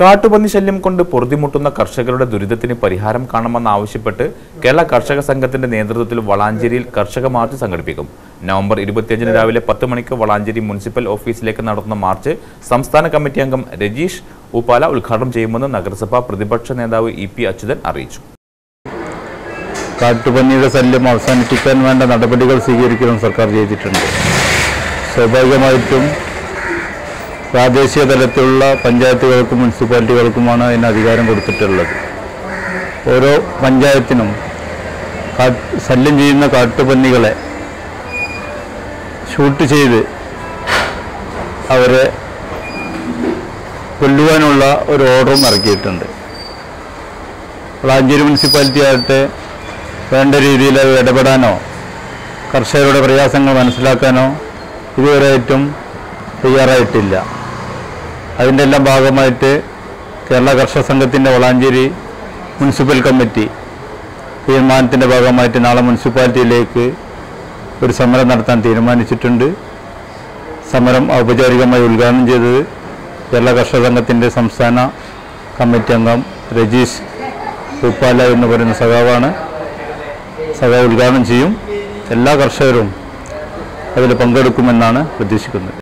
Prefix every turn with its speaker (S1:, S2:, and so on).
S1: കാട്ടുപന്നി ശല്യം കൊണ്ട് പൊറുതിമുട്ടുന്ന കർഷകരുടെ ദുരിതത്തിന് പരിഹാരം കാണണമെന്നാവശ്യപ്പെട്ട് കേരള കർഷക സംഘത്തിന്റെ നേതൃത്വത്തിൽ വളാഞ്ചേരിയിൽ കർഷക മാർച്ച് സംഘടിപ്പിക്കും നവംബർ ഇരുപത്തിയഞ്ചിന് രാവിലെ പത്ത് മണിക്ക് വളാഞ്ചേരി മുനിസിപ്പൽ ഓഫീസിലേക്ക് നടത്തുന്ന മാർച്ച് സംസ്ഥാന കമ്മിറ്റി അംഗം രജീഷ് ഉപ്പാല ഉദ്ഘാടനം ചെയ്യുമെന്ന് നഗരസഭാ പ്രതിപക്ഷ നേതാവ് ഇ പി അച്യുതൻ അറിയിച്ചു
S2: കാട്ടുപന്നിയുടെ ശല്യം അവസാനിപ്പിക്കാൻ വേണ്ട നടപടികൾ സ്വീകരിക്കണം സർക്കാർ ചെയ്തിട്ടുണ്ട് സ്വാഭാവികമായിട്ടും പ്രാദേശിക തലത്തിലുള്ള പഞ്ചായത്തുകൾക്കും മുനിസിപ്പാലിറ്റികൾക്കുമാണ് അതിന് അധികാരം കൊടുത്തിട്ടുള്ളത് ഓരോ പഞ്ചായത്തിനും കാ- ശല്യം ചെയ്യുന്ന കാട്ടുപന്നികളെ ഷൂട്ട് ചെയ്ത് അവരെ കൊല്ലുവാനുള്ള ഒരു ഓർഡറും ഇറക്കിയിട്ടുണ്ട് വളാഞ്ചേരി മുനിസിപ്പാലിറ്റി ആകട്ടെ വേണ്ട രീതിയിൽ അത് ഇടപെടാനോ കർഷകരുടെ പ്രയാസങ്ങൾ മനസ്സിലാക്കാനോ ഇതുവരെയായിട്ടും തയ്യാറായിട്ടില്ല അതിൻ്റെ എല്ലാം ഭാഗമായിട്ട് കേരള കർഷക സംഘത്തിൻ്റെ വളാഞ്ചേരി മുനിസിപ്പൽ കമ്മിറ്റി തീരുമാനത്തിൻ്റെ ഭാഗമായിട്ട് നാളെ മുനിസിപ്പാലിറ്റിയിലേക്ക് ഒരു സമരം നടത്താൻ തീരുമാനിച്ചിട്ടുണ്ട് സമരം ഔപചാരികമായി ഉദ്ഘാടനം ചെയ്തത് കേരള കർഷക സംഘത്തിൻ്റെ സംസ്ഥാന കമ്മിറ്റി അംഗം രജീഷ് ഉപ്പാല എന്ന് പറയുന്ന സഖാവാണ് സഖാവ് ഉദ്ഘാടനം ചെയ്യും എല്ലാ കർഷകരും അതിൽ പങ്കെടുക്കുമെന്നാണ് പ്രതീക്ഷിക്കുന്നത്